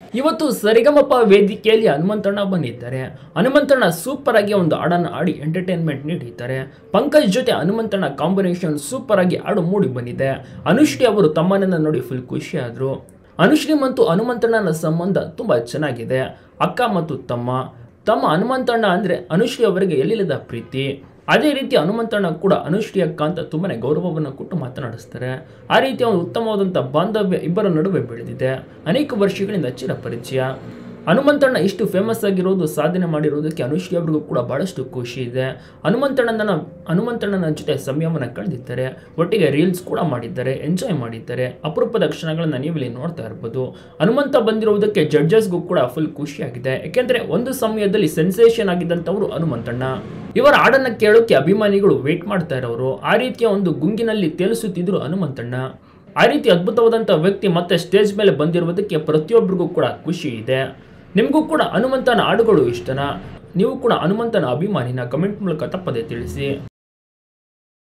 ಇವತ್ತು ಸರಿಗಮಪ ವೇದಿಕೆಯಲ್ಲಿ ಹನುಮಂತಣ್ಣ ಬಂದಿದ್ದಾರೆ ಹನುಮಂತಣ್ಣ ಸೂಪರ್ ಆಗಿ ಒಂದು ಹಾಡನ್ನು ಆಡಿ ಎಂಟರ್ಟೈನ್ಮೆಂಟ್ ನೀಡಿದ್ದಾರೆ ಪಂಕಜ್ ಜೊತೆ ಹನುಮಂತಣ್ಣ ಕಾಂಬಿನೇಷನ್ ಸೂಪರ್ ಆಗಿ ಹಾಡು ಮೂಡಿ ಬಂದಿದೆ ಅನುಶ್ರೀ ಅವರು ತಮ್ಮನನ್ನ ನೋಡಿ ಫುಲ್ ಖುಷಿಯಾದರು ಅನುಶ್ರೀ ಮತ್ತು ಹನುಮಂತಣ್ಣನ ಸಂಬಂಧ ತುಂಬ ಚೆನ್ನಾಗಿದೆ ಅಕ್ಕ ಮತ್ತು ತಮ್ಮ ತಮ್ಮ ಹನುಮಂತಣ್ಣ ಅಂದರೆ ಅನುಶ್ರೀ ಅವರಿಗೆ ಎಲ್ಲಿಲ್ಲದ ಪ್ರೀತಿ ಅದೇ ರೀತಿ ಹನುಮಂತಣ್ಣ ಕೂಡ ಅನುಶ್ರೀ ಅಕ್ಕ ಅಂತ ತುಂಬನೇ ಗೌರವವನ್ನು ಕೊಟ್ಟು ಮಾತನಾಡಿಸ್ತಾರೆ ಆ ರೀತಿಯ ಒಂದು ಉತ್ತಮವಾದಂಥ ಬಾಂಧವ್ಯ ಇಬ್ಬರ ನಡುವೆ ಬೆಳೆದಿದೆ ಅನೇಕ ವರ್ಷಗಳಿಂದ ಚಿರಪರಿಚಯ ಹನುಮಂತಣ್ಣ ಇಷ್ಟು ಫೇಮಸ್ ಆಗಿರೋದು ಸಾಧನೆ ಮಾಡಿರೋದಕ್ಕೆ ಅನುಶ್ರೀ ಅವ್ರಿಗೂ ಕೂಡ ಬಹಳಷ್ಟು ಖುಷಿ ಇದೆ ಹನುಮಂತಣ್ಣನ ಹನುಮಂತಣ್ಣನ ಜೊತೆ ಸಮಯವನ್ನು ಕಳೆದಿದ್ದಾರೆ ಒಟ್ಟಿಗೆ ರೀಲ್ಸ್ ಕೂಡ ಮಾಡಿದ್ದಾರೆ ಎಂಜಾಯ್ ಮಾಡಿದ್ದಾರೆ ಅಪರೂಪದ ಕ್ಷಣಗಳನ್ನು ನೀವಿಲ್ಲಿ ನೋಡ್ತಾ ಇರ್ಬೋದು ಹನುಮಂತ ಬಂದಿರುವುದಕ್ಕೆ ಜಡ್ಜಸ್ಗೂ ಕೂಡ ಫುಲ್ ಖುಷಿಯಾಗಿದೆ ಯಾಕೆಂದ್ರೆ ಒಂದು ಸಮಯದಲ್ಲಿ ಸೆನ್ಸೇಷನ್ ಆಗಿದ್ದಂಥವ್ರು ಹನುಮಂತಣ್ಣ ಇವರ ಹಾಡನ್ನ ಕೇಳೋಕೆ ಅಭಿಮಾನಿಗಳು ವೇಟ್ ಮಾಡ್ತಾ ಇರೋರು ಆ ರೀತಿಯ ಒಂದು ಗುಂಗಿನಲ್ಲಿ ತೇಲಿಸುತ್ತಿದ್ರು ಹನುಮಂತಣ್ಣ ಆ ರೀತಿ ಅದ್ಭುತವಾದಂಥ ವ್ಯಕ್ತಿ ಮತ್ತೆ ಸ್ಟೇಜ್ ಮೇಲೆ ಬಂದಿರುವುದಕ್ಕೆ ಪ್ರತಿಯೊಬ್ಬರಿಗೂ ಕೂಡ ಖುಷಿ ಇದೆ ನಿಮಗೂ ಕೂಡ ಹನುಮಂತನ ಹಾಡುಗಳು ಇಷ್ಟನಾ ನೀವು ಕೂಡ ಹನುಮಂತನ ಅಭಿಮಾನಿನ ಕಮೆಂಟ್ ಮೂಲಕ ತಪ್ಪದೆ ತಿಳಿಸಿ